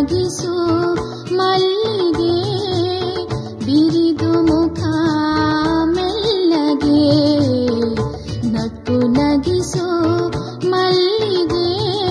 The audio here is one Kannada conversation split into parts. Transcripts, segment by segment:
ನಗಿಸು ಮಲ್ಲಿಗೆ ಬಿರಿದು ಮುಖ ಮೆಲ್ಲಗೆ ನಕ್ಕು ನಗಿಸು ಮಲ್ಲಿಗೆ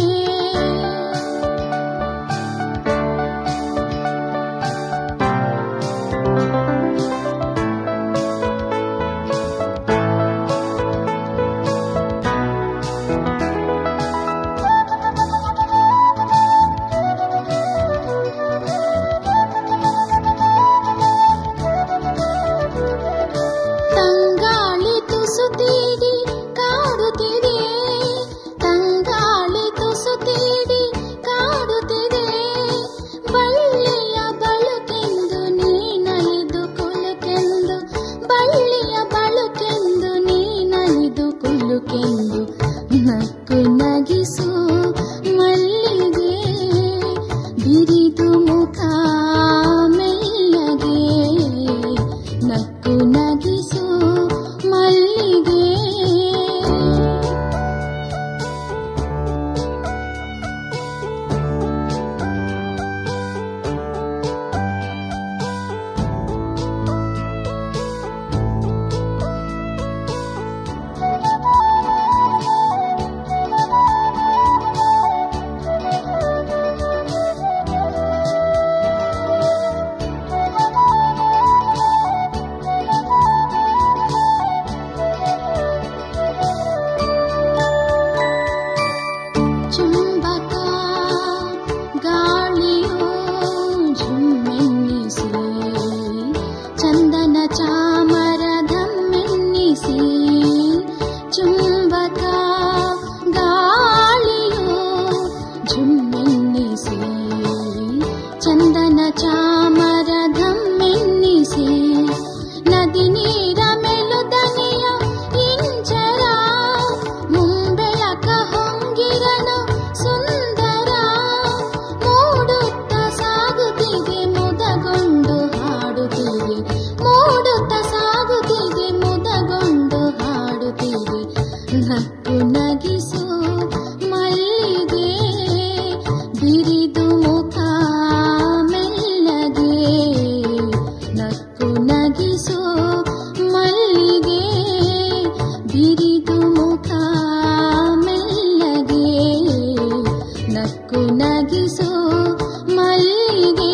ತಂಗಾಳಿ ತುಸುತ್ತೀಡಿ ಕಾಡುತ್ತಿದೆ ತಂಗಾಳಿ ತುಸುತ್ತೀಡಿ ಕಾಡುತ್ತಿದೆ ಬಳ್ಳಿಯ ಬಳುಕೆಂದು ನೀನಲಿದು ಕುಲುಕೆಂದು ಬಳ್ಳಿಯ ಬಳುಕೆಂದು ನೀನಲಿದು ಕುಲುಕೆಂದು ನಕ್ಕು ನಗಿಸು ಮಲ್ಲಿಗೆ ಬಿರಿದು ಮುಖ ಮೆಲ್ಲಗೆ ನಕ್ಕು ನಗಿಸು ಮಲ್ಲಿಗೆ ಚುಂಬಕ ಗಾಳಿಯೋ ಝುಮ್ಮೆನ್ನಿಸಿ ಚಂದನ ಚಾಮರ ಧಮ್ಮೆನ್ನಿಸಿ ಚುಂಬಕ ಗಾಳಿಯೋ ಝುಮ್ಮೆನ್ನಿಸಿ ಚಂದನ ಚಾಮರ ಧಮ್ಮೆನ್ನಿಸಿ ನದಿ ನೀರ ಮೆಲುದನಿಯ ಇಂಚರ ಮುಂಬೆಳಕ ಹೊಂಗಿರನು ಸುಂದರ ಮೂಡುತ್ತ ಸಾಗುತ್ತಿದೆ ಮುದಗೊಂಡು ಹಾಡುತ್ತಿದೆ ಮೂಡುತ್ತ ಸಾಗುತ್ತಿದೆ ಮುದಗೊಂಡು ಹಾಡುತ್ತಿದೆ ನಕ್ಕು ನಗಿಸು ಮಲ್ಲಿಗೆ ಬಿರಿದು ಮುಖ ಮೆಲ್ಲಗೆ ನಕ್ಕು ನಗಿಸು ಮಲ್ಲಿಗೆ ಬಿರಿದು ಮುಖ ಮೆಲ್ಲಗೆ ನಕ್ಕು ನಗಿಸು ಮಲ್ಲಿಗೆ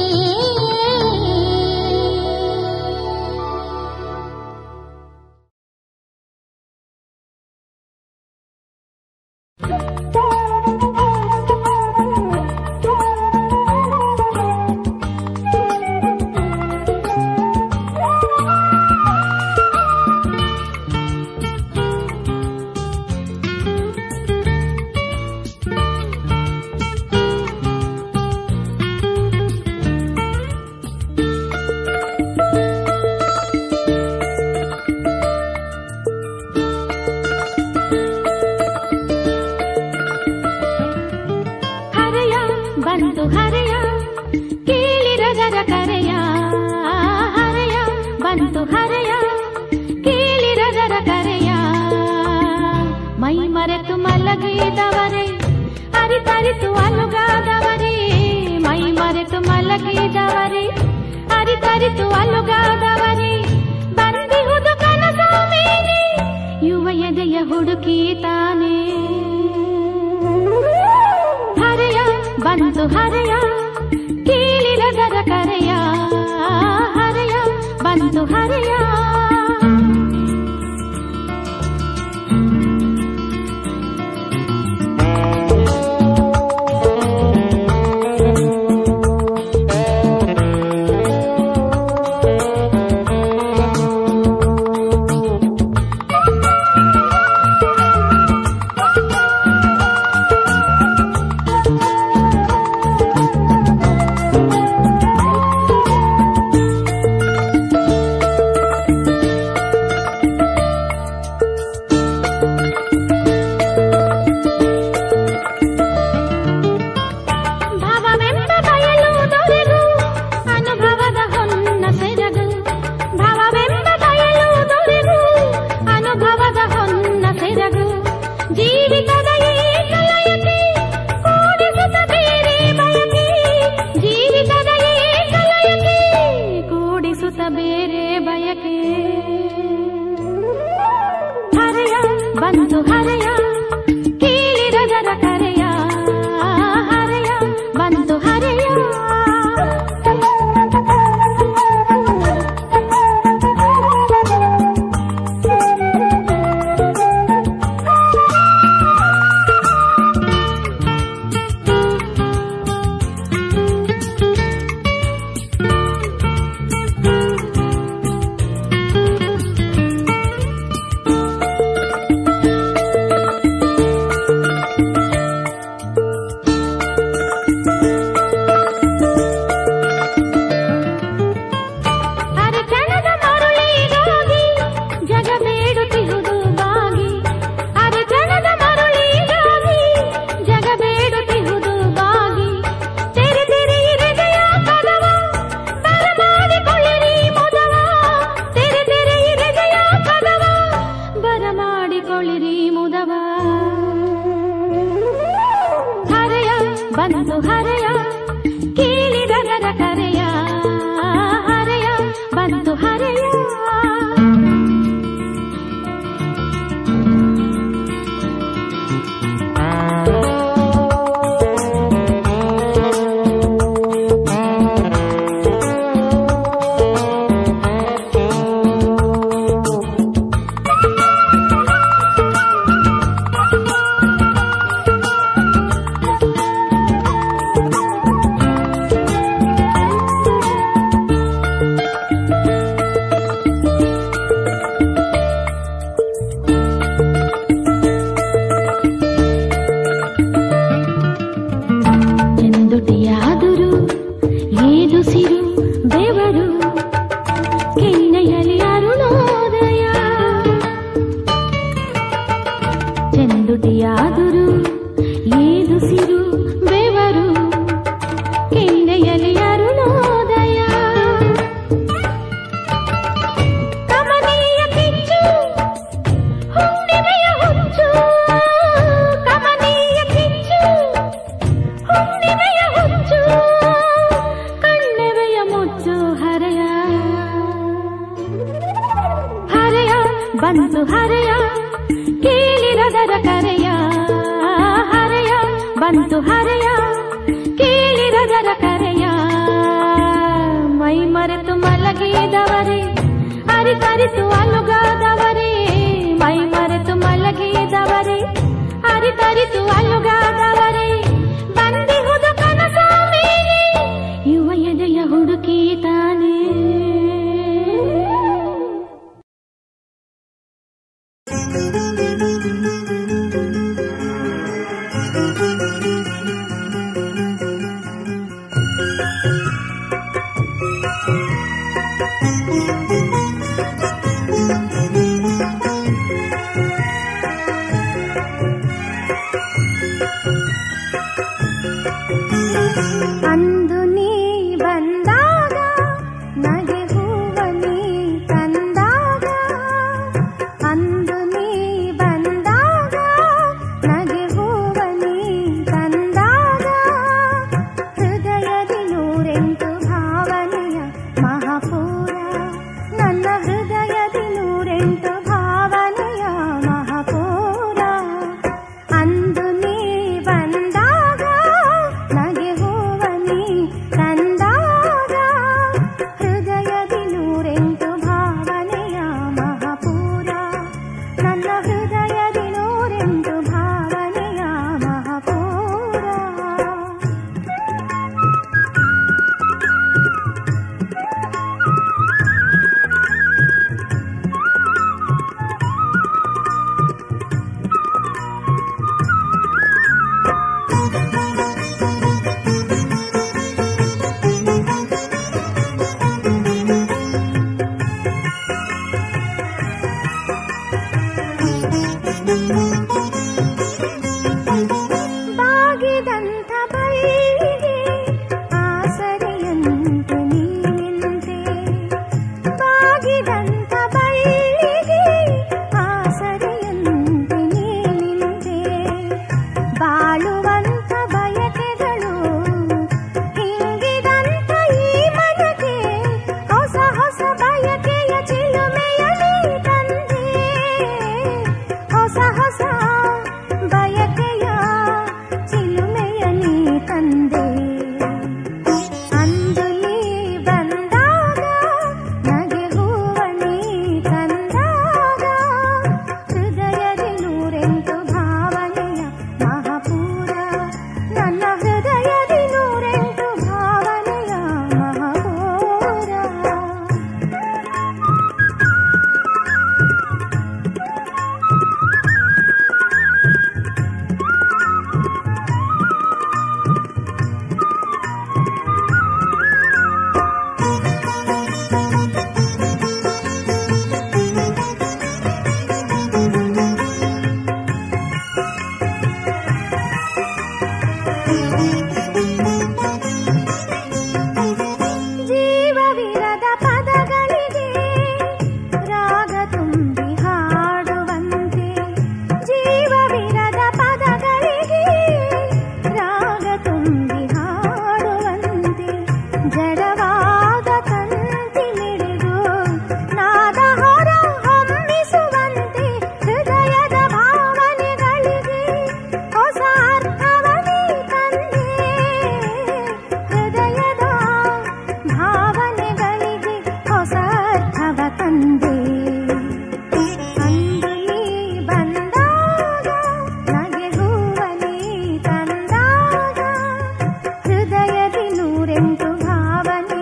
ಹರೆಯ ಬಂತು ಹರೆಯ ಕೇಳಿರಗರ ಕರೆಯ ಹರೆಯ ಬಂತು ಹರೆಯ ಕೇಳಿರಗರ ಕರೆಯ ಮೈ ಮರೆತು ಮಲಗಿದವರೇ ಅರಿತರಿತು ಅಲುಗಾದವರೇ ಮೈ ಮರೆತು ಮಲಗಿದವರೇ ಅರಿತರಿತು ಅಲುಗಾದವರೇ ಬಂದಿಹುದು ಕನಸು ಮೇಲೆ ಯುವ ಎದೆಯ ಹುಡುಕಿ ತಾನೇ ಹರೆಯ ಬಂತು ಹರೆಯ ಕೇಳಿರಗರ ಕರೆಯ ಹರೆಯ ಬಂತು ಹರೆಯ ಬಂತು ಹರೆಯ ಕೇಳಿರದರ ಕರೆಯ ಹರೆಯ ಬಂತು ಹರೆಯ ಕೇಳಿರದರ ಕರೆಯ ಮೈ ಮರೆತು ಮಲಗಿದವರೇ ಅರಿತರಿತು ಅಲುಗಾದವರೇ ಮೈ ಮರೆತು ಮಲಗಿದವರೇ ಅರಿತರಿತು ಅಲುಗಾದವರೇ ಬಂದಿಹುದು ಕನಸ ಮೇಲೆ ಯುವ ಎದೆಯ ಹುಡುಕಿ ತಾನೇ ಅಂದು ನೀ ಬಂದಾಗ ನಗೆ ಹೂವ ನೀ ತಂದಾಗ ಅಂದು ನೀ ಬಂದಾಗ ನಗೆ ಹೂವ ನೀ ತಂದಾಗ ಹೃದಯದಿ ನೂರೆಂಟು ಭಾವನೆಯ ಮಹಾಪೂರ ನನ್ನ ಹೃದಯದಿ ನೂರೆಂಟು ಭಾವನೆಯ ಮಹಾಪೂರ ಅಂದು ನೀ ಬಂದಾಗ ನಗೆ ಹೂವ ನೀ ತಂದಾಗ ಹೃದಯದಿ ನೂರೆಂಟು ಭಾವನೆಯ ಮಹಾಪೂರ ನನ್ನ ಹೃದಯದಿ ನೂರೆಂಟು ಭಾವನೆಯ ಮಹಾಪೂರ ಬಾಗಿದಂಥ ಬಳ್ಳಿಗೆ ಆಸರೆಯಂತೆ ನೀನಿಂತೆ ಬಾಗಿದಂಥ ಬಳ್ಳಿಗೆ ಆಸರೆಯಂತೆ ನೀನಿಂತೆ ಬಾಳುವಂಥ ಬಯಕೆಗಳು ಹಿಂಗಿದಂಥ ಈ ಮನಕ್ಕೆ ಹೊಸ ಹೊಸ ಬಯಕೆಯ ಚಿಲುಮೆಯಲಿ ತಂದೆ ಹೊಸ ಹೊಸ ಬಯಕೆಯ ಚಿಲುಮೆಯ ನೀ ತಂದೆ ಅಂದು ನೀ ಬಂದಾಗ ನಗೆ ಹೂವ ನೀ ತಂದಾಗ ಹೃದಯದಿ ನೂರೆಂಟು ಭಾವನೆಯ ಮಹಾಪೂರ ನನ್ನ ಹೃದಯದಿ ನೂರೆಂಟು ಭಾವನೆಯ ಮಹಾಪೂರ ಜೀವವಿರದ ಪದಗಳಿಗೆ ರಾಗ ತುಂಬಿ ಹಾಡುವಂತೆ ಜೀವವಿರದ ಪದಗಳಿಗೆ ರಾಗ ತುಂಬಿ ಹಾಡುವಂತೆ ಜಡವಾದ ತಂತಿ ಮಿಡಿದು ನಾದ ಹೊರ ಹೊಮ್ಮಿಸುವಂತೆ ಹೃದಯದ ಭಾವನೆಗಳಿಗೆ ಹೊಸ ಅರ್ಥವನೇ ತಂದೆ ಹೃದಯದ ಭಾವನೆಗಳಿಗೆ ಹೊಸ ಅರ್ಥವ ತಂದೆ ಅಂದು ನೀ ಬಂದಾಗ ನಗೆ ಹೂವ ನೀ ತಂದಾಗ ಹೃದಯದಿ ನೂರೆಂಟು ಭಾವನೆ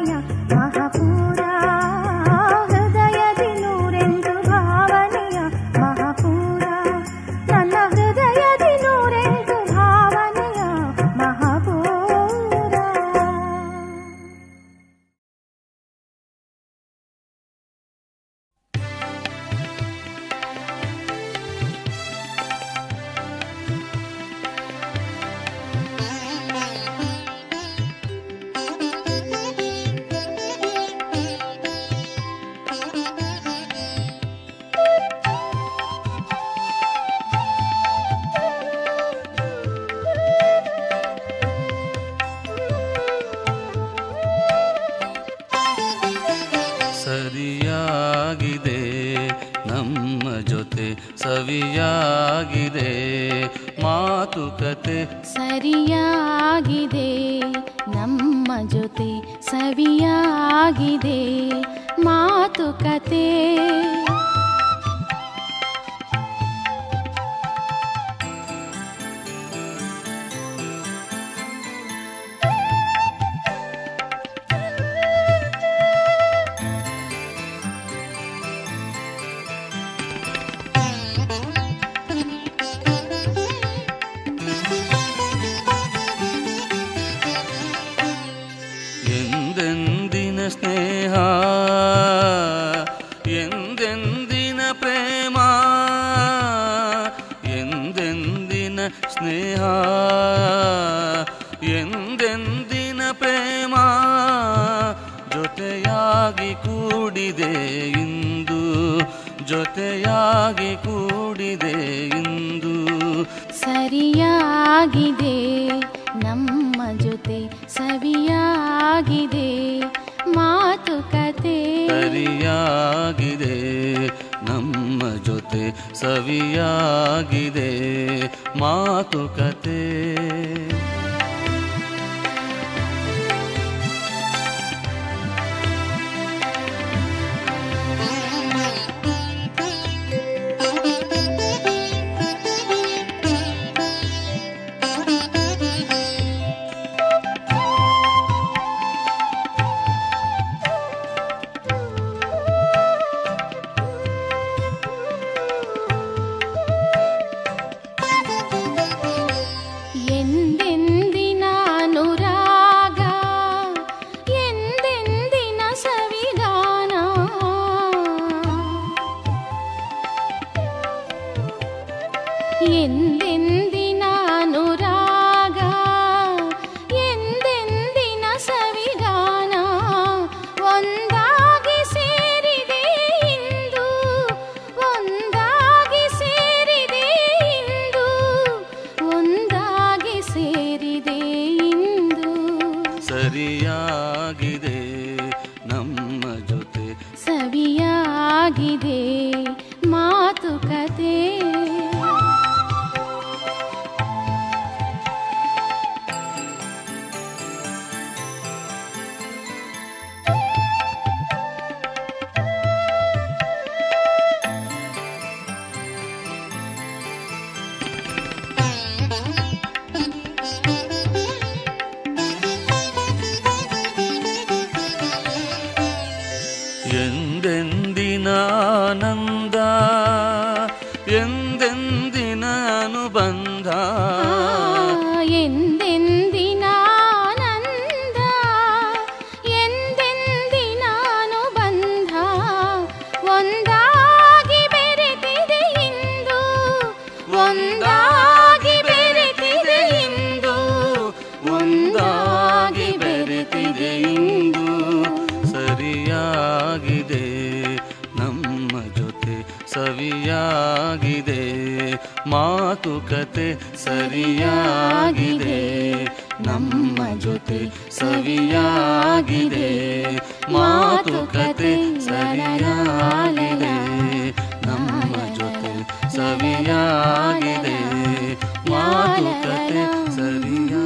ಸವಿಯಾಗಿದೆ ಮಾತುಕತೆ ಸರಿಯಾಗಿದೆ ನಮ್ಮ ಜೊತೆ ಸವಿಯಾಗಿದೆ ಮಾತುಕತೆ ಎಂದೆಂದಿನ ಸ್ನೇಹ ಎಂದೆಂದಿನ ಪ್ರೇಮ ಎಂದೆಂದಿನ ಸ್ನೇಹ ಎಂದೆಂದಿನ ಪ್ರೇಮ ಜೊತೆಯಾಗಿ ಕೂಡಿದೆ ಇಂದು ಜೊತೆಯಾಗಿ ಕೂಡಿದೆ ಇಂದು ಸರಿಯಾಗಿದೆ ನಮ್ಮ ಜೊತೆ ಸವಿಯಾಗಿದೆ ಮಾತುಕತೆ ಸರಿಯಾಗಿದೆ ನಮ್ಮ ಜೊತೆ ಸವಿಯಾಗಿದೆ ಮಾತುಕತೆ ಎಂದೆಂದಿನ ಅನುರಾಗ ಎಂದೆಂದಿನ ಸವಿಗಾನ ಎಂದೆಂದಿನ ಅನುರಾಗ ಎಂದೆಂದಿನ ಸವಿಗಾನ ಒಂದಾಗಿ ಸೇರಿದೆ ಇಂದು ಒಂದಾಗಿ ಸೇರಿದೆ ಇಂದು ಒಂದಾಗಿ ಸೇರಿದೆ ಇಂದು ಸರಿಯಾಗಿದೆ ನಮ್ಮ ಜೊತೆ ಸವಿಯಾಗಿದೆ ಮಾತುಕತೆ ಎಂದೆಂದಿನ ಆನಂದ ಎಂದೆಂದಿನ ಅನುಬಂಧ ಎಂದೆಂದಿನ ಆನಂದ ಎಂದೆಂದಿನ ಅನುಬಂಧ ಒಂದಾಗಿ ಬೆರೆತಿದೆ ಇಂದು ಒಂದಾಗಿ ಬೆರೆತಿದೆ ಇಂದು ಒಂದಾಗಿ ಬೆರೆತಿದೆ ಇಂದು ಸರಿಯಾಗಿದೆ ನಮ್ಮ ಜೊತೆ ಸವಿಯಾಗಿದೆ ಮಾತುಕತೆ ಸರಿಯಾಗಿದೆ ನಮ್ಮ ಜೊತೆ ಸವಿಯಾಗಿದೆ ಮಾತುಕತೆ ಸರಿಯಾಗಿದೆ ನಮ್ಮ ಜೊತೆ ಸವಿಯಾಗಿದೆ ಮಾತುಕತೆ ಸರಿಯಾಗಿದೆ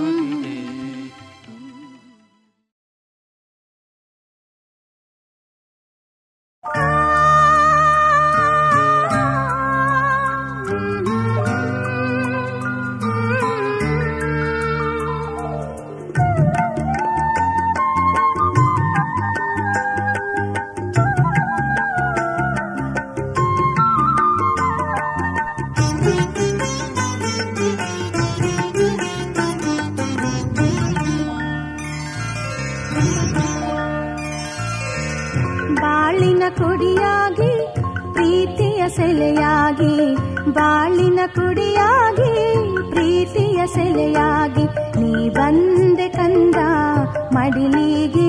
ಬಾಳಿನ ಕುಡಿಯಾಗಿ ಪ್ರೀತಿಯ ಸೆಲೆಯಾಗಿ ಬಾಳಿನ ಕುಡಿಯಾಗಿ ಪ್ರೀತಿಯ ಸೆಲೆಯಾಗಿ ನೀ ಬಂದೆ ಕಂದ ಮಡಿಲಿಗೆ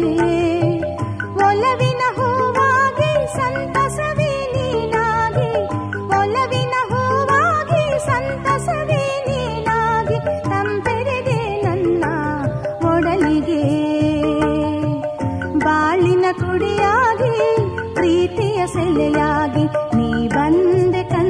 ಒಲವಿನ ಹೂವಾಗಿ ಸಂತಸವೇ ನೀನಾಗಿ ಒಲವಿನ ಹೂವಾಗಿ ಸಂತಸವೇ ನೀನಾಗಿ ತಂಪೆರೆದೆ ನನ್ನ ಒಡಲಿಗೆ ಬಾಳಿನ ಕುಡಿಯಾಗಿ ಪ್ರೀತಿಯ ಸೆಲೆಯಾಗಿ ನೀ ಬಂದೆ ಕಂದ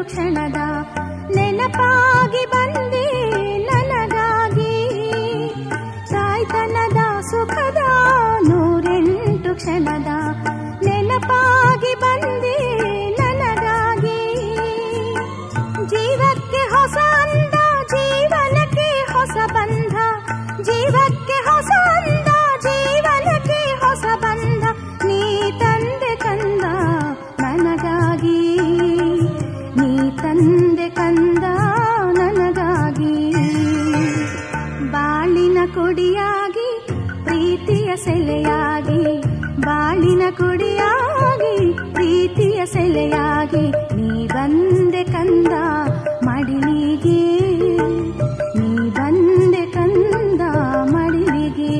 ಕ್ಷಣದ ನೆನಪಾಗಿ ಬಂದೆ ನನಗಾಗಿ ತಾಯ್ತನದ ಸುಖದ ನೂರೆಂಟು ಕ್ಷಣದ ನೆನಪಾಗಿ ಬಂದೆ ನನಗಾಗಿ ಜೀವಕ್ಕೆ ಹೊಸ ಅಂದ ಜೀವನಕ್ಕೆ ಹೊಸ ಬಂಧ ಜೀವಕ್ಕೆ ಹೊಸ ಅಂದ ಜೀವನಕ್ಕೆ ಹೊಸ ಬಂಧ ನೀ ತಂದೆ ಕಂದ ನನಗಾಗಿ ನೀ ತಂದೆ ಕಂದ ನನಗಾಗಿ ಬಾಳಿನ ಕುಡಿಯಾಗಿ ಪ್ರೀತಿಯ ಸೆಲೆಯಾಗಿ ಬಾಳಿನ ಕುಡಿಯಾಗಿ ಪ್ರೀತಿಯ ಸೆಲೆಯಾಗಿ ನೀ ಬಂದೆ ಕಂದ ಮಡಿಲಿಗೆ ನೀ ಬಂದೆ ಕಂದ ಮಡಿಲಿಗೆ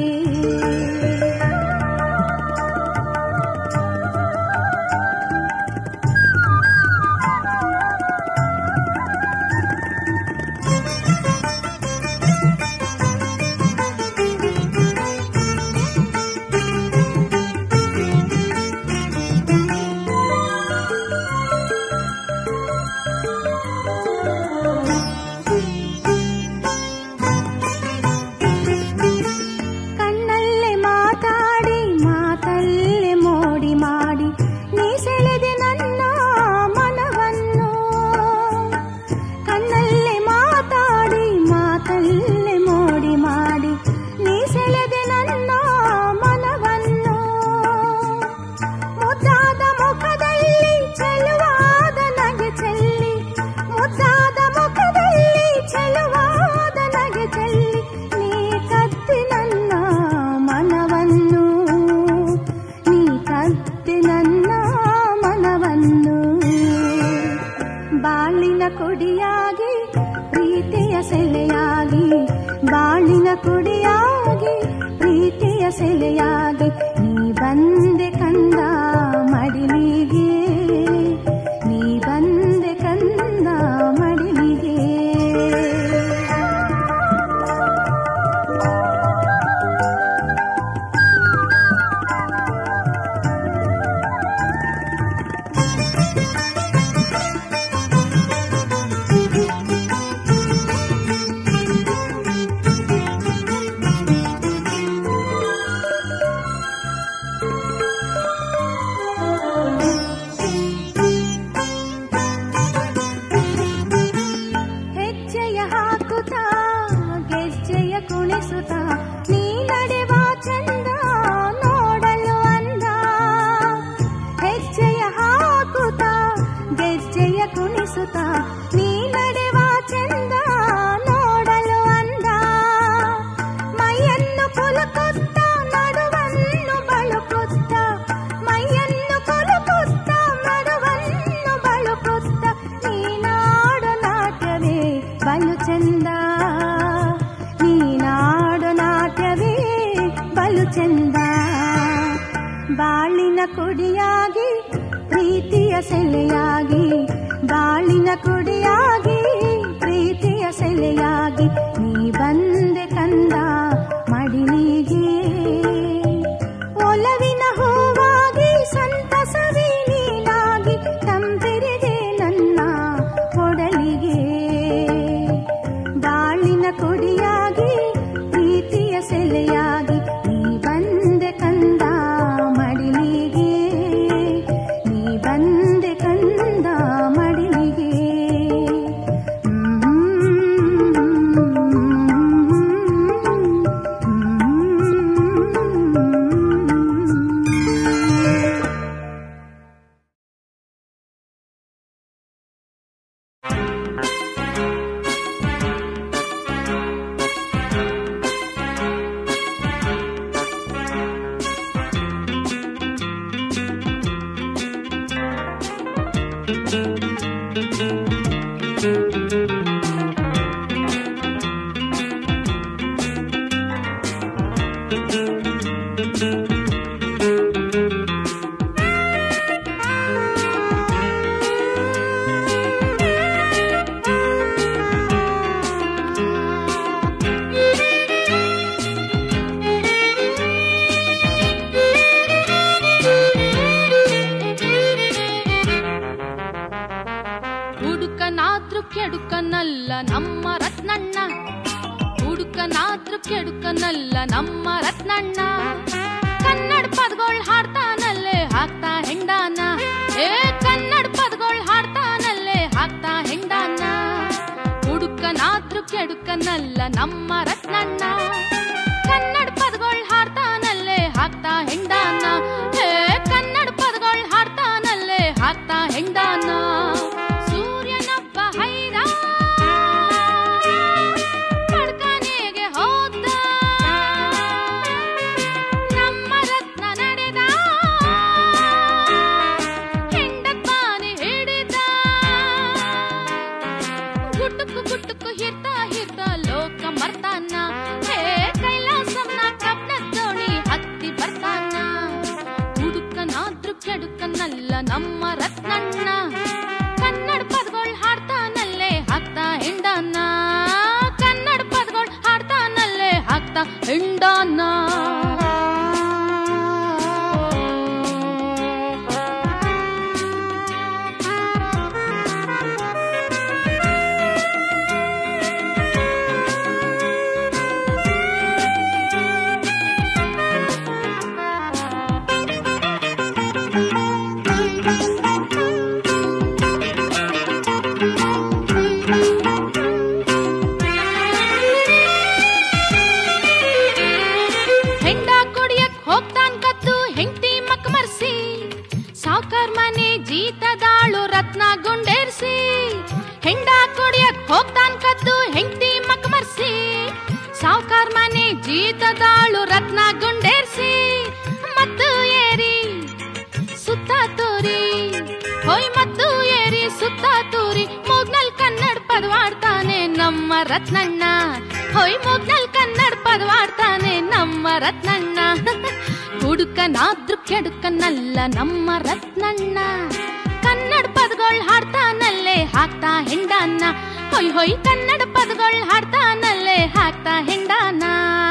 ಕಣ್ಣಲ್ಲೇ ಮಾತಾಡಿ ಮಾತಲ್ಲೇ ಮೋಡಿ ಮಾಡಿ ನೀ ಸೆಳೆದೆ ನನ್ನ ಮನವನ್ನು ಕಣ್ಣಲ್ಲೇ ಮಾತಾಡಿ ಮಾತಲ್ಲೇ ಮೋಡಿ ಮಾಡಿ ನೀ ಸೆಳೆದೆ ನನ್ನ ಮನವನ್ನು ಮುದ್ದಾದ ಮುಖದಲ್ಲಿ ಚೆಲುವಾದ ನಗೆ ಚೆಲ್ಲಿ ಮುದ್ದಾದ ಮುಖದಲ್ಲಿ ಚೆಲುವಾದ ನಗೆ ಚೆಲ್ಲಿ ನೀ ಕತ್ತಿ ನನ್ನ ಮನವನ್ನು ನೀ ಕತ್ತಿ ನನ್ನ ಮನವನ್ನು ಬಾಳಿನ ಕುಡಿಯಾಗಿ ಪ್ರೀತಿಯ ಸೆಲೆಯಾಗಿ ಬಾಳಿನ ಕುಡಿಯಾಗಿ ಪ್ರೀತಿಯ ಸೆಲೆಯಾಗಿ ನೀ ಬಂದೆ ಕಂದ ಮಡಿಲಿಗೆ ನೀ ಬಂದೆ ಕಂದ ಮಡಿಲಿಗೆ ಹೆಜ್ಜೆಯ ಹಾಕುತ್ತಾ ಗೆಜ್ಜೆಯ ಕುಣಿಸುತ್ತಾ ನೀ ನಡೆವ ಚಂದ ನೋಡಲು ಅಂದ ಹೆಜ್ಜೆಯ ಹಾಕುತ್ತಾ ಗೆಜ್ಜೆಯ ಕುಣಿಸುತ್ತಾ ನೀ ನಡೆವ ಚಂದ ನೋಡಲು ಅಂದ ಮೈಯನ್ನು ಕುಲುಕುತ್ತ ನಡುವನ್ನು ಬಳುಕುತ್ತ ಮೈಯನ್ನು ಕುಲುಕುತ್ತ ನಡುವನ್ನು ಬಳುಕುತ್ತ ನೀನಾಡು ನಾಟ್ಯವೇ ಬಲು ಚಂದ ನೀನಾಡು ನಾಟ್ಯವೇ ಬಲು ಚಂದ ಬಾಳಿನ ಕುಡಿಯಾಗಿ ಪ್ರೀತಿಯ ಸೆಲೆಯಾಗಿ ಬಾಳಿನ ಕುಡಿಯಾಗಿ ಪ್ರೀತಿಯ ಸೆಲೆಯಾಗಿ ನೀ ಬಂದೆ ಕಂದ ಮಡಿಲಿಗೆ ಒಲವಿನ ಹೂವಾಗಿ ಸಂತಸವೇ ನೀನಾಗಿ ತಂಪಿರಿದೆ ನನ್ನ ಕೊಡಲಿಗೆ ಬಾಳಿನ ಕೊಡಿಯಾಗಿ ಪ್ರೀತಿಯ ಸೆಲೆಯಾಗಿ ನೀ ಬಂದೆ ಕಂದ ಮಡಿಲಿಗೆ ನೀ ಬಂದೆ ಕಂದ ಮಡಿಲಿಗೆ ಹ್ಮ್ ಕೆಡುಕನಲ್ಲ ನಮ್ಮ ರತ್ನಣ್ಣ ಹುಡುಕನಾದ್ರೂ ಕೆಡುಕನಲ್ಲ ನಮ್ಮ ರತ್ನಣ್ಣ ಕನ್ನಡ ಪದಗಳು ಹಾಡ್ತಾನಲ್ಲೇ ಹಾಕ್ತಾ ಹೆಂಡಾನ ಏ ಕನ್ನಡ ಪದಗಳು ಹಾಡ್ತಾನಲ್ಲೇ ಹಾಕ್ತಾ ಹೆಂಡಾನ ಹುಡುಕನಾದ್ರೂ ಕೆಡುಕನಲ್ಲ ನಮ್ಮ ರತ್ನಣ್ಣ ಕನ್ನಡ ಪದಗಳು ಹಾಡ್ತಾನಲ್ಲೇ ಹಾಕ್ತಾ ಹೆಂಡಾನ ಏ ಕನ್ನಡ ಪದಗಳು ಹಾಡ್ತಾನಲ್ಲೇ ಹಾಕ್ತಾ ಹೆಂಡಾನ ಸೂರ್ಯನೊಬ್ಬ ಹೈದ ಪಡ್ಕನೆಗೆ ಹೋದ ನಮ್ಮ ರತ್ನ ನಡೆದ ಹೆಂಡತ್ ಬಾನಿ ಹಿಡಿದ ಗುಟ್ಟುಕು ಗುಟ್ಟುಕು ಹಿರ್ತ ಹಿರ್ತ ಲೋಕ ಮರ್ತಾನ ಹೇ ಕೈಲಾಸಂನ ಕಬ್ನ ದೋಣಿ ಹತ್ತಿ ಬರ್ತಾನ ಹುಡುಕನಾದ್ರೂ ಕೆಡುಕನಲ್ಲ ನಮ್ಮ ರತ್ನಣ್ಣ ಕನ್ನಡ ಪದಗಳು ಹಾಡ್ತಾನಲ್ಲೇ ಹಾಕ್ತಾ ಹೆಂಡನ ಕನ್ನಡ ಪದಗಳು ಹಾಡ್ತಾನಲ್ಲೇ ಹಾಕ್ತಾ ಹೆಂಡನ ಹೆಂಡ ಕುಡಿಯಕ್ ಹೋಗ್ತಾನ್ ಕದ್ದು ಹೆಂಡತಿ ಮಕ್ ಮರ್ಸಿ ಸಾವ್ಕಾರ್ ಮನೆ ಜೀತದಾಳು ರತ್ನ ಗುಂಡೇರ್ಸಿ ಹೆಂಡ ಕುಡಿಯಕ್ ಹೋಗ್ತಾನ್ ಕದ್ದು ಹೆಂಡತಿ ಮಕ್ ಮರ್ಸಿ ಸಾವ್ಕಾರ್ ಮನೆ ಜೀತದಾಳು ರತ್ನ ಗುಂಡೇರ್ಸಿ ಮತ್ತು ಏರಿ ಸುತ್ತ ತೂರಿ ಹೊಯ್ ಮತ್ತು ಏರಿ ಸುತ್ತ ತೂರಿ ಮೂಗ್ನಲ್ ಕನ್ನಡ ಪದವಾಡ್ತಾನೆ ನಮ್ಮ ರತ್ನಣ್ಣ ಹೊಯ್ ಮೂಗ್ನಲ್ ಕನ್ನಡ ಪದವಾಡ್ತಾನೆ ನಮ್ಮ ರತ್ನಣ್ಣ ಹುಡುಕನಾದ್ರೂ ಕೆಡುಕನಲ್ಲ ನಮ್ಮ ರತ್ನಣ್ಣ ಕನ್ನಡ ಪದಗಳು ಹಾಡ್ತಾನಲ್ಲೇ ಹಾಕ್ತಾ ಹೆಂಡನ್ನ ಹೊಯ್ ಹೊಯ್ ಕನ್ನಡ ಪದಗಳು ಹಾಡ್ತಾನಲ್ಲೇ ಹಾಕ್ತಾ ಹೆಂಡನ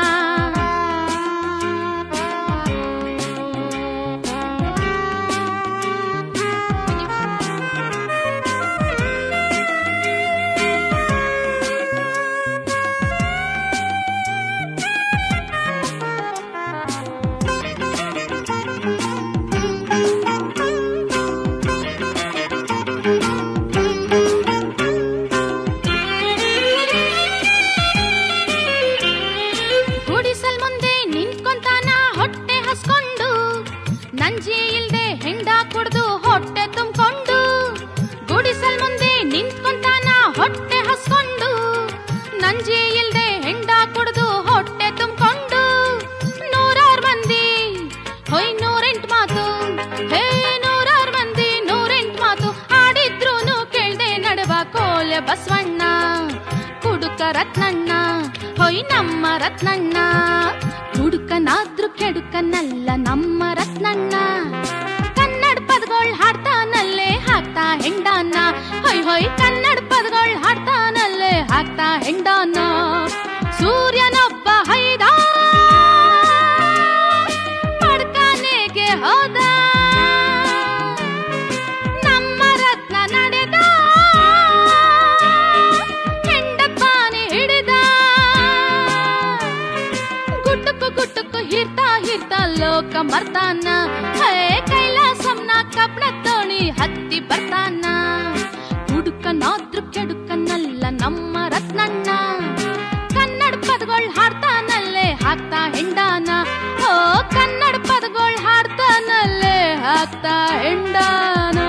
ಗುಡಿಸಲ್ ಮುಂದೆ ನಿಂತ್ಕೊಂತಾನ ಹೊಟ್ಟೆ ಹಸ್ಕೊಂಡು ನಂಜಿ ಇಲ್ದೆ ಹೆಂಡ ಕುಡ್ದು ಹೊಟ್ಟೆ ತುಂಬಿಕೊಂಡು ಗುಡಿಸಲ್ ಮುಂದೆ ನಿಂತ್ಕೊಂತಾನ ಹೊಟ್ಟೆ ಹಸ್ಕೊಂಡು ನಂಜಿ ಇಲ್ದೆ ಹೆಂಡ ಕುಡ್ದು ಹೊಟ್ಟೆ ತುಂಬಿಕೊಂಡು ನೂರಾರು ಮಂದಿ ಹೊಯ್ ನೂರೆಂಟು ಮಾತು ಹೇ ನೂರಾರು ಮಂದಿ ನೂರೆಂಟು ಮಾತು ಆಡಿದ್ರೂನು ಕೇಳ್ದೆ ನಡುವ ಕೋಲೆ ಬಸವಣ್ಣ ಕುಡುಕ ರತ್ನಣ್ಣ ಹೊಯ್ ನಮ್ಮ ರತ್ನಣ್ಣ ಹುಡುಕನಾದ್ರೂ ಕೆಡುಕನಲ್ಲ ನಮ್ಮ ರತ್ನಣ್ಣ ಕನ್ನಡ ಪದಗಳು ಹಾಡ್ತಾನಲ್ಲೇ ಹಾಕ್ತಾ ಹೆಂಡನ ಹೊಯ್ ಹೊಯ್ ಕನ್ನಡ ಪದಗಳು ಹಾಡ್ತಾನಲ್ಲೇ ಹಾಕ್ತಾ ಹೆಂಡನ ಸೂರ್ಯನೊಬ್ಬ ಹೈದ ಪಡ್ಕಾನೆಗೆ ಹೋದ ನಮ್ಮ ರತ್ನ ನಡೆದ ಹೆಂಡಪ್ಪಾನೆ ಹಿಡಿದ ಗುಟ್ಟುಕು ಗುಟ್ಟುಕು ಹಿರ್ತ ಹಿರ್ತ ಲೋಕ ಮರ್ತಾನ ಹೇ ಕೈಲಾಸಂನ ಕಬ್ಣ ತೋಣಿ ಹತ್ತಿ ಬರ್ತಾನ ಹುಡುಕನಾದ್ರೂ ಕೆಡುಕನಲ್ಲ ನಮ್ಮ ರತ್ನಣ್ಣ ಕನ್ನಡ ಪದಗಳು ಹಾಡ್ತಾನಲ್ಲೇ ಹಾಕ್ತಾ ಹೆಂಡಾನ ಓ ಕನ್ನಡ ಪದಗಳು ಹಾಡ್ತಾನಲ್ಲೇ ಹಾಕ್ತಾ ಹೆಂಡಾನ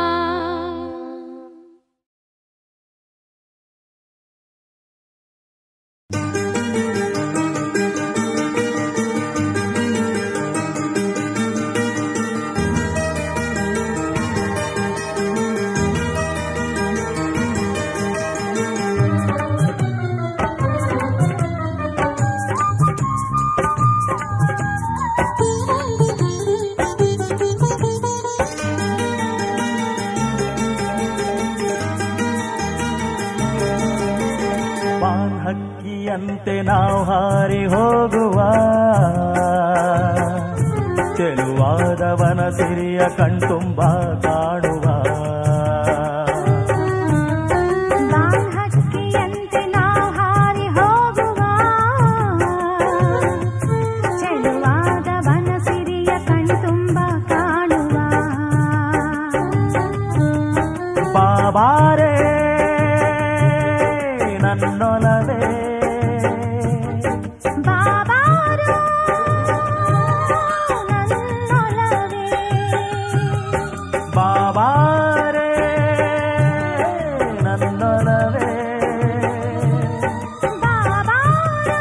ಬಾನ್ ಹಕ್ಕಿಯಂತೆ ನಾವು ಹಾರಿ ಹೋಗುವ ಚೆಲುವಾದವನ ಸಿರಿಯ ಕಣ್ತುಂಬ ಕಾಣುವ ಬಾ ಬಾಬಾರೆ ನನ್ನೊಲವೇ ಬಾಬಾರು ನನ್ನೊಲವೇ ಬಾಬಾರೆ ನನ್ನೊಲವೇ ಬಾಬಾರು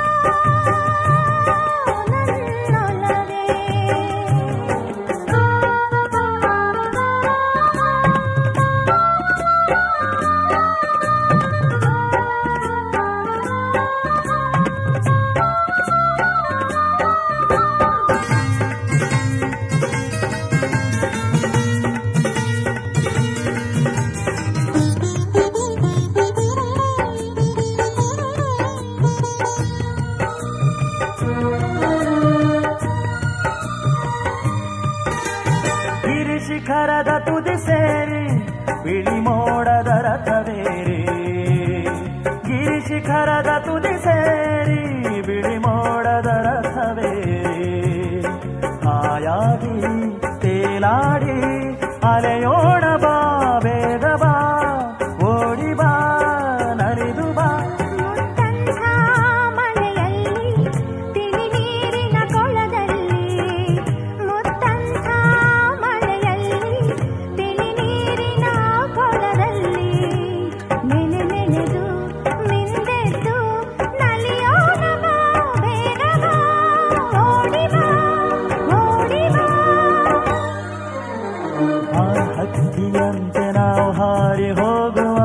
ಗಿರಿಶಿಖರದ ತುದಿ ಸೇರಿ ಬಿಳಿ ಮೋಡದ ರಥವೇರಿ ಗಿರಿಶಿಖರದ ತುದಿ ಸೇರಿ ಬಿಳಿ ಮೋಡದ ರಥವೇರಿ ಹಾಯಾಗಿ ತೇಲಾಡಿ ಅಲೆಯೋಣ ಬಾ ಬೇಗ ಬಾ ಓಡಿ ಬಾ ನಲಿದು ಬಾ ಮುತ್ತಂಥ ಮಳೆಯಲ್ಲಿ ತಿಳಿ ನೀರಿನ ಕೊಳದಲ್ಲಿ ಮುತ್ತಂಥ ಮಳೆಯಲ್ಲಿ ತಿಳಿ ನೀರಿನ ಕೊಳದಲ್ಲಿ ನೆನೆ ನೆನೆದು ಮಿಂದೆದ್ದು ನಲಿಯೋಣ ಬಾ ಬೇಗ ಬಾ ಓಡಿ ಬಾ ಓಡಿ ಬಾ ಆ ಹಕ್ಕಿಯಂತೆ ನಾವು ಹಾರಿ ಹೋಗುವ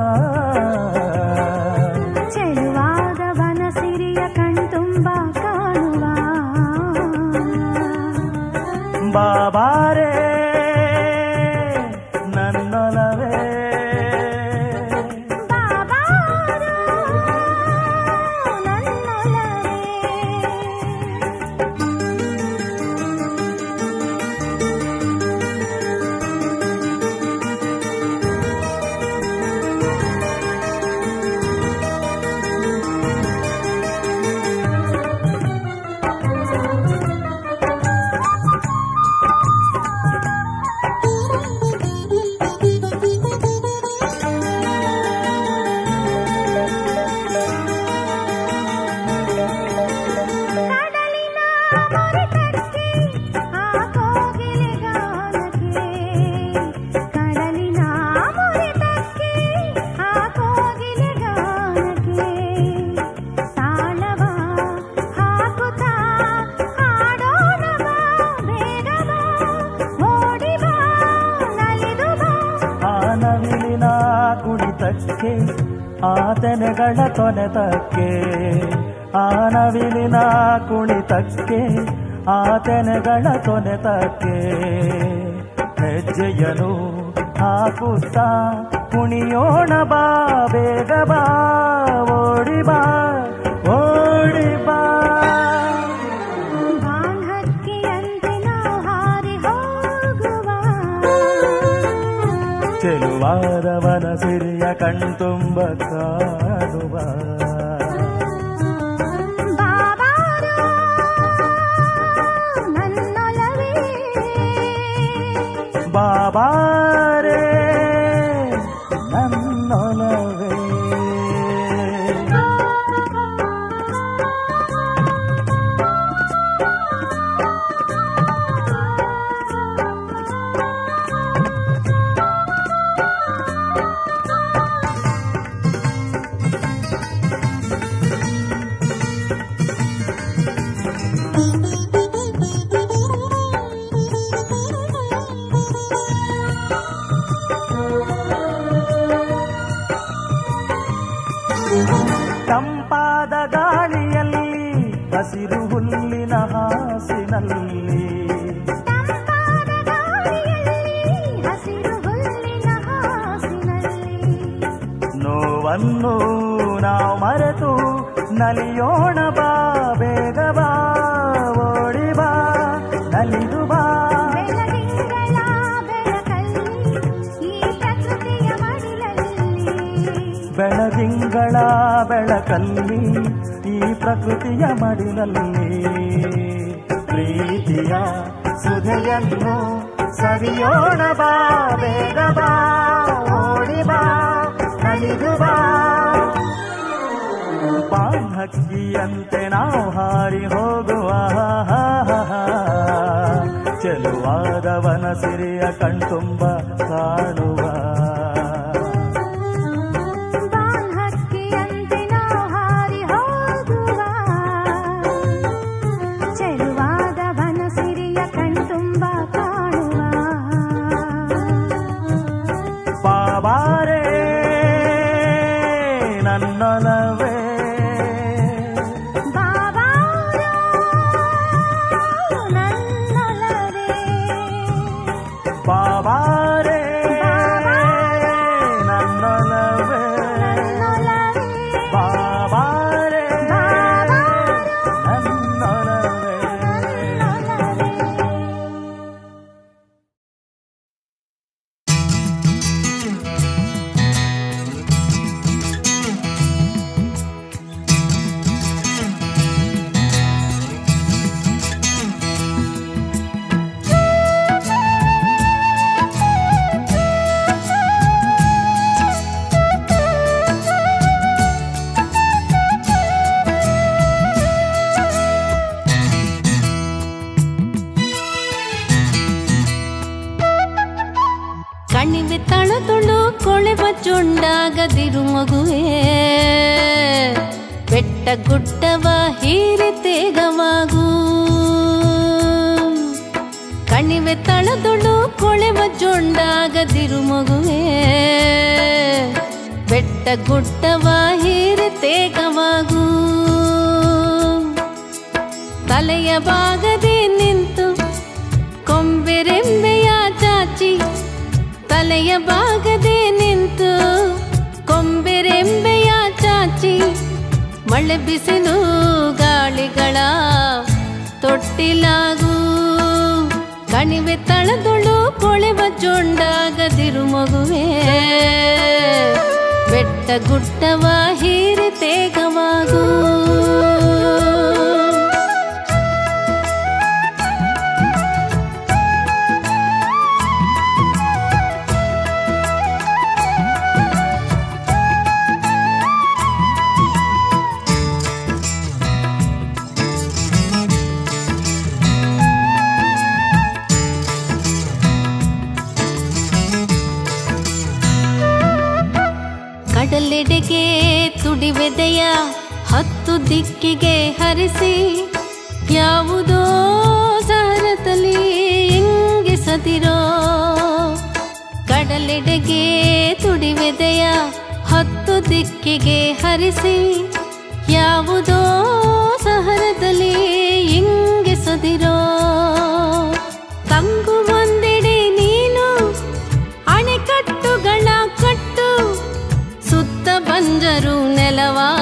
ಚೆಲುವಾದ ವನಸಿರಿಯ ಕಣ್ತುಂಬ ಕಾಣುವ ಬಾಬಾರೆ ನನ್ನೊಲವೇ ಬಾಬಾರು ನನ್ನೊಲವೇ ಕಡಲಿನ ಮೊರೆತಕ್ಕೆ ಆ ಕೋಗಿಲೆ ಗಾನಕ್ಕೆ ಕಡಲಿನ ಮೊರೆತಕ್ಕೆ ಆ ಕೋಗಿಲೆ ಗಾನಕ್ಕೆ ತಾಳವ ಹಾಕುತ್ತಾ ಹಾಡೋಣ ಬಾ ಬೇಗ ಬಾ ಓಡಿ ಬಾ ನಲಿದು ಬಾ ಆ ನವಿಲಿನ ಕುಣಿತಕ್ಕೆ ಆ ತೆನೆಗಳ ತೊನೆತಕ್ಕೆ ಆ ನವಿಲಿನ ಕುಣಿತಕ್ಕೆ ಆ ತೆನೆಗಳ ತೊನೆತಕ್ಕೆ ಹೆಜ್ಜೆಯನು ಹಾಕುತ್ತಾ ಕುಣಿಯೋಣ ಬಾ ಬೇಗ ಬಾ ಓಡಿ ಬಾ ಓಡಿ ಬಾ ಬಾನ್ಹಕ್ಕಿಯಂತೆ ನಾವು ಹಾರಿ ಹೋಗುವ ಚೆಲುವಾದವನ ಸಿರಿಯ ಕಣ್ತುಂಬ ಕಾಣುವ ಬಾಬಾರು ನನ್ನೊಲವೇ ಬಾಬಾರೆ ನನ್ನೊಲವೇ ತಂಪಾದ ಗಾಳಿಯಲ್ಲಿ ಹಸಿರು ಹುಲ್ಲಿನ ಹಾಸಿನಲ್ಲಿ ತಂಪಾದ ಗಾಳಿಯಲ್ಲಿ ಹಸಿರು ಹುಲ್ಲಿನ ಹಾಸಿನಲ್ಲಿ ನೋವನ್ನು ನಾವು ಮರೆತು ನಲಿಯೋಣ ಬಾ ಬೇಗ ಬಾ ಓಡಿ ಬಾ ನಲಿದು ಬಾ ಬೆಳದಿಂಗಳ ಬೆಳಕಲ್ಲಿ ಈ ಪ್ರಕೃತಿಯ ಮಡಿಲಲ್ಲಿ ಬೆಳದಿಂಗಳ ಬೆಳಕಲ್ಲಿ ಈ ಪ್ರಕೃತಿಯ ಮಡಿಲಲ್ಲಿ ಪ್ರೀತಿಯ ಸುಧೆಯನ್ನು ಸವಿಯೋಣ ಬಾ ಬೇಗ ಬಾ ಓಡಿ ಬಾ ಹಕ್ಕಿಯಂತೆ ನಾವು ಹಾರಿ ಹೋಗುವ ಚೆಲುವಾದವನ ಸಿರಿಯ ಕಣ್ತುಂಬ ಕಾಣುವ ಬಾನ್ ಹಕ್ಕಿಯಂತೆ ನಾವು ಹಾರಿ ಹೋಗುವ ಚೆಲುವಾದ ಬನಸಿರಿಯ ಕಣ್ತುಂಬ ಕಾಣುವ ಬಾಬಾರೇ ನನ್ನೊಲವೇ ಬಾಬಾರೋ ನನ್ನೊಲವೇ ಬಾಬಾರೇ ನನ್ನೊಲವೇ ನನ್ನೊಲವೇ ಬಾಬಾರೇ ನನ್ನೊಲವೇ ನನ್ನೊಲವೇ ಕಣಿವೆ ತಳದುಳು ಕೊಳೆವ ಚುಂಡಾಗದಿರು ಮಗುವೆ ಬೆಟ್ಟ ಗುಡ್ಡವ ಹೀರಿ ತೇಗವಾಗು ಕಣಿವೆ ತಳದುಳು ಕೊಳೆವ ಚುಂಡಾಗದಿರು ಮಗುವೆ ಬೆಟ್ಟ ಗುಡ್ಡವ ಹೀರಿ ತೇಗವಾಗು ತಲೆಯ ಬಾಗದೆ ನಿಂತು ಕೊಂಬೆರೆಂಬೆಯ ಚಾಚಿ ತಲೆಯ ಬಾಗದೆ ನಿಂತು ಕೊಂಬೆರೆಂಬೆಯ ಚಾಚಿ ಮಳೆ ಬಿಸಿಲು ಗಾಳಿಗಳ ತೊಟ್ಟಿಲಾಗು ಕಣಿವೆ ತಳದುಳು ಕೊಳೆವ ಚೊಂಡಾಗದಿರು ಮಗುವೆ ಬೆಟ್ಟ ಗುಡ್ಡವ ಹೀರಿ ತೇಗವಾಗು ಕಡಲೆಡೆಗೆ ತುಡಿವೆದೆಯ ಹತ್ತು ದಿಕ್ಕಿಗೆ ಹರಿಸಿ ಯಾವುದೋ ಸಹರದಲ್ಲಿ ಇಂಗಿಸದಿರೋ ಕಡಲೆಡೆಗೆ ತುಡಿವೆದೆಯ ಹತ್ತು ದಿಕ್ಕಿಗೆ ಹರಿಸಿ ಯಾವುದೋ ಸಹರದಲ್ಲಿ ಇಂಗಿಸದಿರೋ ತಂಗು ಒಂದೆಡೆ ನೀನು ಅಣೆಕಟ್ಟುಗಳ ಕಟ್ಟು ಸುತ್ತ ಬಂಜರು ನೆಲವಾ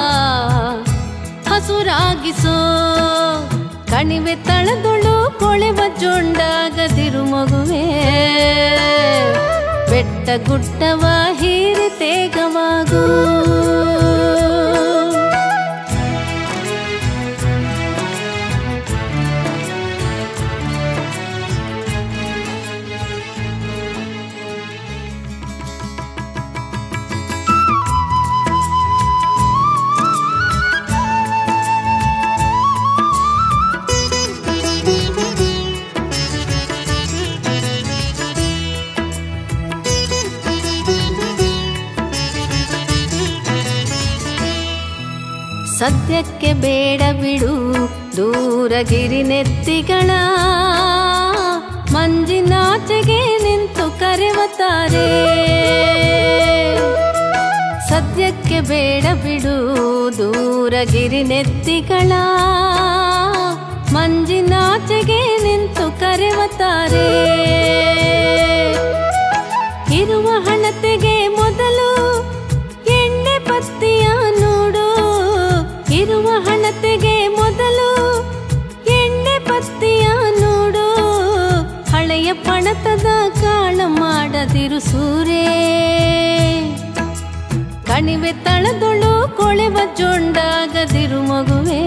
ಹಸುರಾಗಿಸೋ ಕಣಿವೆ ತಳದುಳು ಕೊಳೆವ ಜೊಂಡಾಗದಿರು ಮಗುವೆ ಬೆಟ್ಟ ಗುಡ್ಡವ ಹೀರಿ ತೇಗವಾಗು ಸದ್ಯಕ್ಕೆ ಬೇಡ ಬಿಡು ದೂರಗಿರಿ ನೆತ್ತಿಗಳ ಮಂಜಿನಾಚೆಗೆ ನಿಂತು ಕರೆವತಾರೆ ಸದ್ಯಕ್ಕೆ ಬೇಡ ಬಿಡು ದೂರಗಿರಿ ನೆತ್ತಿಗಳ ಮಂಜಿನಾಚೆಗೆ ನಿಂತು ಕರೆವತಾರೆ ಇರುವ ಹಣತೆಗೆ ಮೊದಲು ಎಣ್ಣೆ ಪತ್ತಿಯ ನೋಡು ಇರುವ ಹಣತೆಗೆ ಮೊದಲು ಎಣ್ಣೆ ಪತ್ತಿಯ ನೋಡು ಹಳೆಯ ಪಣತದ ಕಾಳ ಮಾಡದಿರು ಸೂರೇ ಕಣಿವೆ ತಳದೊಳು ಕೊಳೆವ ಜೊಂಡಾಗದಿರು ಮಗುವೆ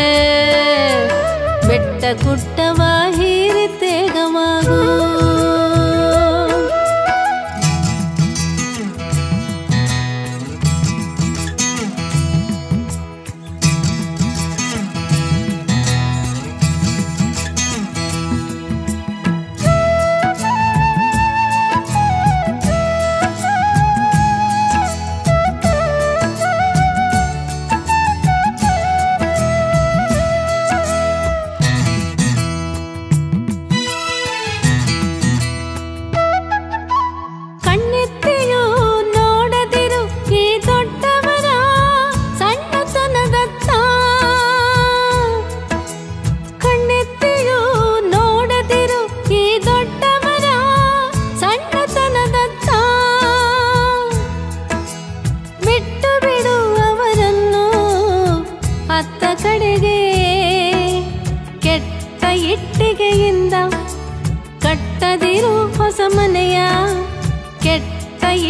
ಬೆಟ್ಟ ಗುಡ್ಡವ ಹೀರಿ ತೇಗವಾಗು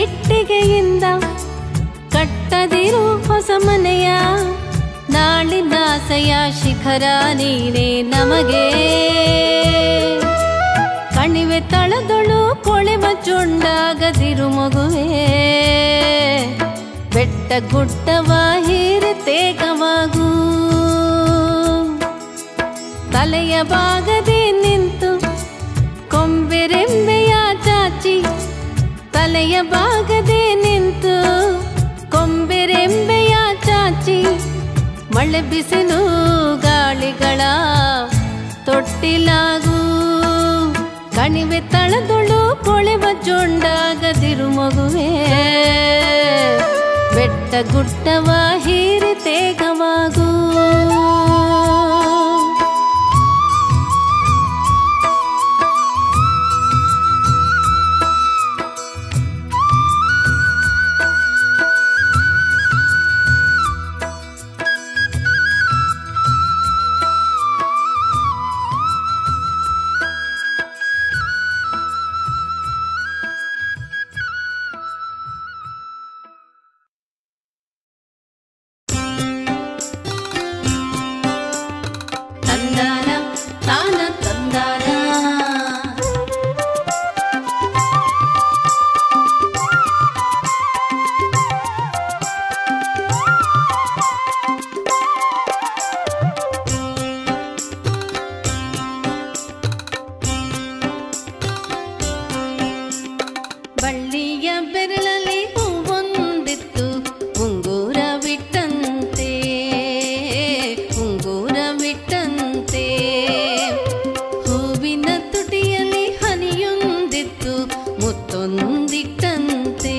ಇಟ್ಟಿಗೆಯಿಂದ ಕಟ್ಟದಿರು ಹೊಸ ಮನೆಯ ನಾಳಿನಾಸೆಯ ಶಿಖರ ನೀನೇ ನಮಗೆ ಕಣಿವೆ ತಳದೊಳು ಕೊಳೆವ ಚೊಂಡಾಗದಿರು ಮಗುವೆ ಬೆಟ್ಟ ಗುಡ್ಡವ ಹೀರೆ ತೇಗವಾಗೂ ತಲೆಯ ಬಾಗದೆ ನಿಂತು ಕೊಂಬೆರೆಂಬೆಯ ಚಾಚಿ ತಲೆಯ ಬಾಗದೆ ನಿಂತು ಕೊಂಬೆರೆಂಬೆಯ ಚಾಚಿ ಮಳೆ ಬಿಸಿಲು ಗಾಳಿಗಳ ತೊಟ್ಟಿಲಾಗೂ ಕಣಿವೆ ತಳದೊಳು ಕೊಳೆವ ಜೊಂಡಾಗದಿರು ಮಗುವೆ ಬೆಟ್ಟ ಗುಡ್ಡವ ಹೀರಿ ತೇಗವಾಗೂ ತಂದಾನ ತಾನ ತಂದಾನ ಬಳ್ಳಿಯ ಬೆರಳಲ್ಲಿ ಹೂವೊಂದಿತ್ತು ಉಂಗುರವಿಟ್ಟಂತೆ ಉಂಗುರವಿಟ್ಟಂತೆ ಹೂವಿನ ತುಟಿಯಲ್ಲಿ ಹನಿಯೊಂದಿತ್ತು ಮುತ್ತೊಂದಿಟ್ಟಂತೆ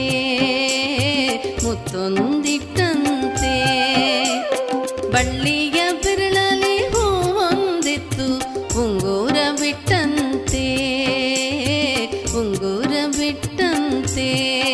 ಮುತ್ತೊಂದಿಟ್ಟಂತೆ ಬಳ್ಳಿಯ ಬೆರಳಲ್ಲಿ ಹೂವೊಂದಿತ್ತು ಉಂಗುರವಿಟ್ಟಂತೆ ಉಂಗುರವಿಟ್ಟಂತೆ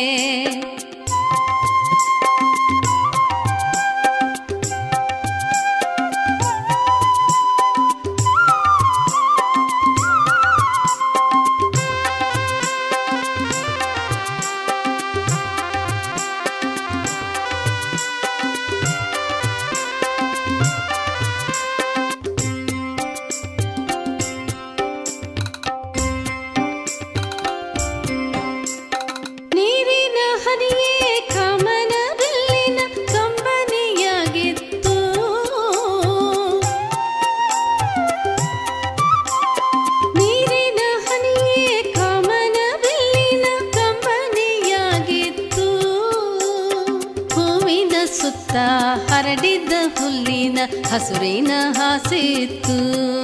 ನೀರಿನ ಹನಿಯೇ ಕಮನ ಬಿಲ್ಲಿನ ಕಂಬನಿಯಾಗಿತ್ತು ನೀರಿನ ಹನಿಯೇ ಕಮನ ಬಿಲ್ಲಿನ ಕಂಬನಿಯಾಗಿತ್ತು ಹೂವಿನ ಸುತ್ತ ಹರಡಿದ್ದ ಹುಲ್ಲಿನ ಹಸುರಿನ ಹಾಸಿತ್ತು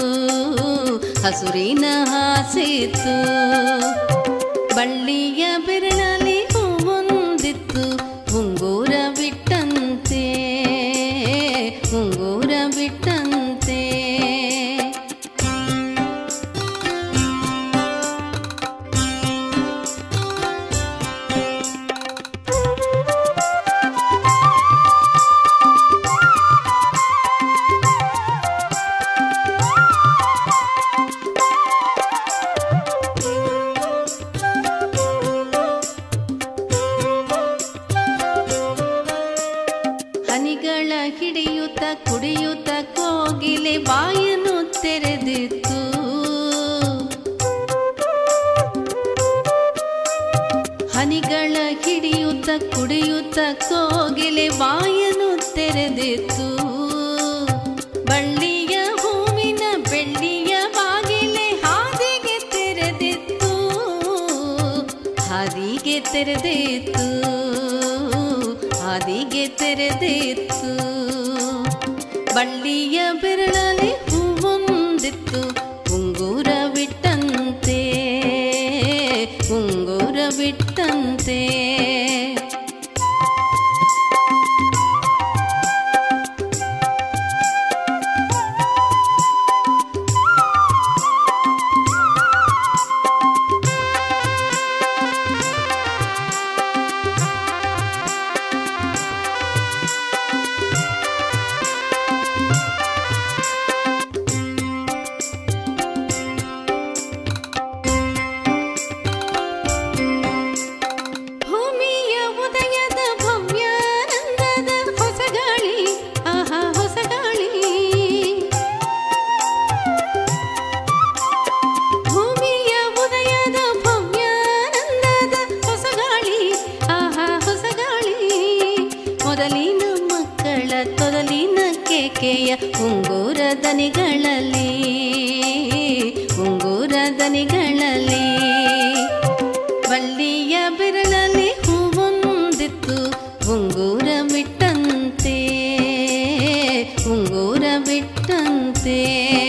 ಹಸುರಿನ ಹಾಸಿತ್ತು ಬಳ್ಳಿಯ ಬೆರಳಲ್ಲಿ ಹೂವೊಂದಿತ್ತು ಉಂಗೂರ ಬಿಟ್ಟಂತೆ ಉಂಗೂರ ಬಿಟ್ಟಂತೆ ಹನಿಗಳ ಹಿಡಿಯುತ್ತ ಕುಡಿಯುತ್ತ ಕೋಗಿಲೆ ಬಾಯನ್ನು ತೆರೆದಿತ್ತು ಹನಿಗಳ ಹಿಡಿಯುತ್ತ ಕುಡಿಯುತ್ತ ಕೋಗಿಲೆ ಬಾಯನ್ನು ತೆರೆದಿತ್ತು ಬಳ್ಳಿಯ ಹೂವಿನ ಬೆಳ್ಳಿಯ ಬಾಗಿಲೆ ಹಾದಿಗೆ ತೆರೆದಿತ್ತು ಹಾದಿಗೆ ತೆರೆದಿತ್ತು ಹಾದಿಗೆ ತೆರೆದಿತ್ತು ಬಳ್ಳಿಯ ಬೆರಳಲ್ಲಿ ಹೂವೊಂದಿತ್ತು ಉಂಗುರವಿಟ್ಟಂತೆ ಉಂಗುರವಿಟ್ಟಂತೆ ಭೂಮಿ ರೆಕ್ಕೆಯ ಉಂಗುರ ದನಿಗಳಲ್ಲಿ ಉಂಗುರ ದನಿಗಳಲ್ಲಿ ಬಳ್ಳಿಯ ಬೆರಳಲ್ಲಿ ಹೂವೊಂದಿತ್ತು ಉಂಗುರ ಬಿಟ್ಟಂತೆ ಉಂಗುರ ಬಿಟ್ಟಂತೆ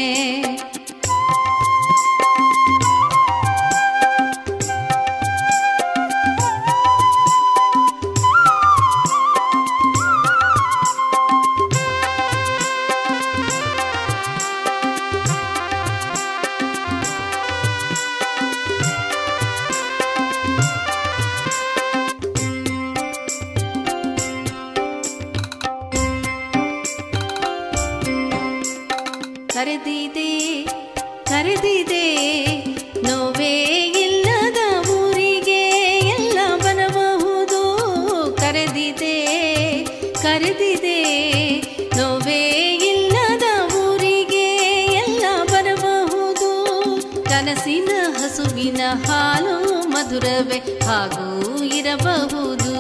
ಕರೆದಿದೆ ಕರೆದಿದೆ ನೋವೇ ಇಲ್ಲದ ಊರಿಗೆ ಎಲ್ಲ ಬರಬಹುದು ಕರೆದಿದೆ ಕರೆದಿದೆ ನೋವೇ ಇಲ್ಲದ ಊರಿಗೆ ಎಲ್ಲ ಬರಬಹುದು ಕನಸಿನ ಹಸುವಿನ ಹಾಲು ಮಧುರವೇ ಹಾಗೂ ಇರಬಹುದು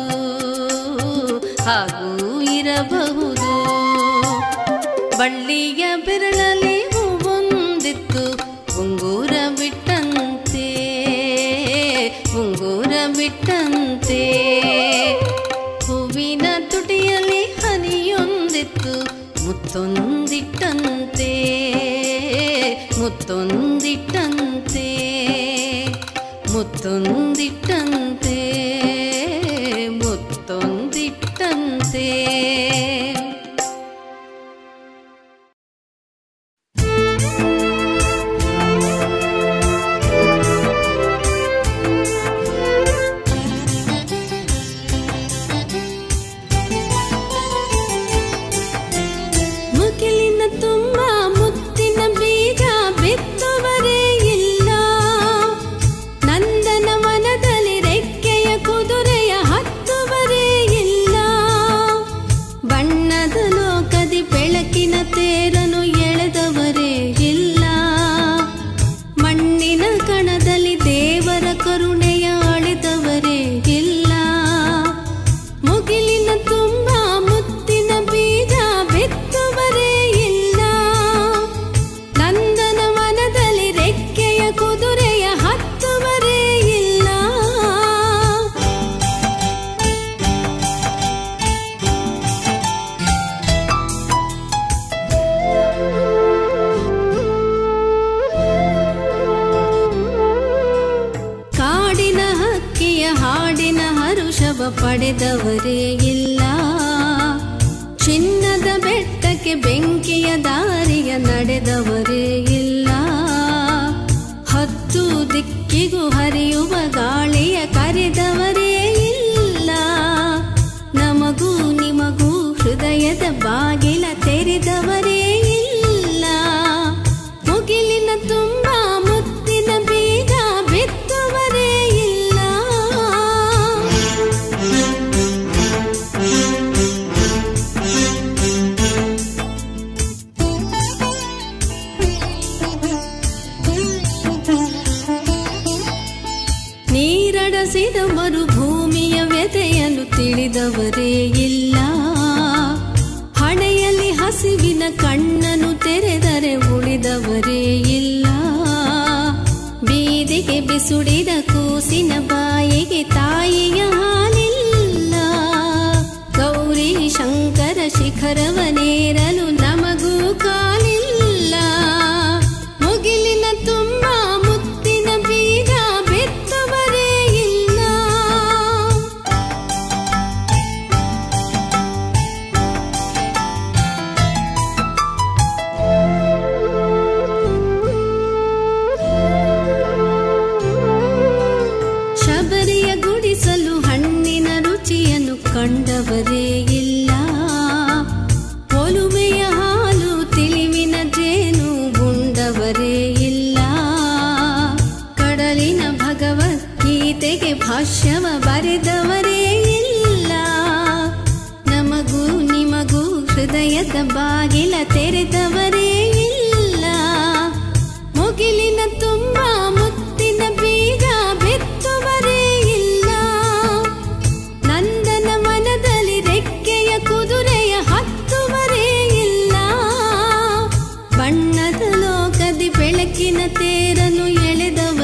ಹಾಗೂ ಇರಬಹುದು ಬಳ್ಳಿಯ ಬೆರಳಲ್ಲಿ ಹೂವೊಂದಿತ್ತು ಉಂಗುರ ಬಿಟ್ಟಂತೆ ಉಂಗುರ ಬಿಟ್ಟಂತೆ ಹೂವಿನ ತುಟಿಯಲ್ಲಿ ಹನಿಯೊಂದಿತ್ತು ಮುತ್ತೊಂದಿಟ್ಟಂತೆ ಮುತ್ತೊಂದಿಟ್ಟಂತೆ ಮುತ್ತೊಂದಿಟ್ಟಂತೆ ಮುತ್ತೊಂದಿಟ್ಟಂತೆ ಮುಗಿಲಿನ ತುಂಬ ಮುತ್ತಿನ ಬೀಜ ಬಿತ್ತುವರೇ ಇಲ್ಲ ನಂದನವನದಲ್ಲಿ ರೆಕ್ಕೆಯ ಕುದುರೆಯ ಹತ್ತುವರೇ ಇಲ್ಲ ಬಣ್ಣದ ಲೋಕದಿ ಬೆಳಕಿನ ತೇರನು ಎಳೆದವರೇ ಇಲ್ಲ ಮಣ್ಣಿನ ಕಣದಲ್ಲಿ ದೇವರ ಕರುಣೆಯ ಅಳೆದವರೇ ಇಲ್ಲ ಮುಗಿಲಿನ ತುಂಬ ಮುತ್ತಿನ ಬೀಜ ಬಿತ್ತುವರೇ ಇಲ್ಲ ನಂದನವನದಲ್ಲಿ ರೆಕ್ಕೆಯ ಕುದುರೆಯ ಹತ್ತುವರೇ ಇಲ್ಲ ಕಾಡಿನ ಹಕ್ಕಿಯ ಹಾಡಿನ ಹರುಷವ ಪಡೆದವರೇ ಇಲ್ಲ ಚಿನ್ನದ ಬೆಟ್ಟಕ್ಕೆ ಬೆಂಕಿಯ ದಾರಿಯ ನಡೆದವರೇ ಇಲ್ಲ ಹತ್ತು ದಿಕ್ಕಿಗೂ ಹರಿಯುವ ಗಾಳಿಯ ಕರೆದವರೇ ಇಲ್ಲ ನಮಗೂ ನಿಮಗೂ ಹೃದಯದ ಬಾಗಿಲ ತೆರೆದವರೇ ಇಲ್ಲ ಮುಗಿಲಿನ ತುಂಬ ಮುತ್ತಿನ ಬೀಜ ಬಿತ್ತುವರೇ ಇಲ್ಲ ನೀರಡಸಿದ ಮರುಭೂಮಿಯ ವ್ಯಥೆಯನ್ನು ತಿಳಿದವರೇ ಇಲ್ಲ ಹಣೆಯಲ್ಲಿ ಹಸಿವಿನ ಕಣ್ಣನ್ನು ತೆರೆದರೆ ಉಳಿದವರೇ ಇಲ್ಲ ಬೀದಿಗೆ ಬಿಸುಡಿದ ಕೂಸಿನ ಬಾಯಿಗೆ ತಾಯಿಯ ಹಾಲಿಲ್ಲ ಗೌರಿ ಶಂಕರ ಶಿಖರವನೇರಲು ನಮಗೂ ಕಾಲಿಲ್ಲ ಮುಗಿಲಿನ ತುಂಬ ಮುತ್ತಿನ ಬೀಜ ಬಿತ್ತವರೇ ಇಲ್ಲ ಶಬರಿಯ ಗುಡಿಸಲು ಹಣ್ಣಿನ ರುಚಿಯನ್ನು ಕಂಡವರೇ ಇಲ್ಲ ಒಲುಮೆಯ ಹಾಲು ತಿಳಿವಿನ ಜೇನು ಗುಂಡವರೇ ಇಲ್ಲ ಕಡಲಿನ ಭಗವದ್ಗೀತೆಗೆ ಭಾಷ್ಯವ ಬರೆದವರೇ ಇಲ್ಲ ನಮಗೂ ನಿಮಗೂ ಹೃದಯದ ಬಾಗಿಲ ತೆರೆದವರೇ ಇಲ್ಲ ಮುಗಿಲಿನ ತುಂಬ ಮುತ್ತಿನ ಬೀಜ ಬಿತ್ತುವರೇ ಇಲ್ಲ ನಂದನ ಮನದಲ್ಲಿ ರೆಕ್ಕೆಯ ಕುದುರೆಯ ಹತ್ತುವರೇ ಇಲ್ಲ ಬೆಳಕಿನ ತೇರನ್ನು ಎಳೆದವ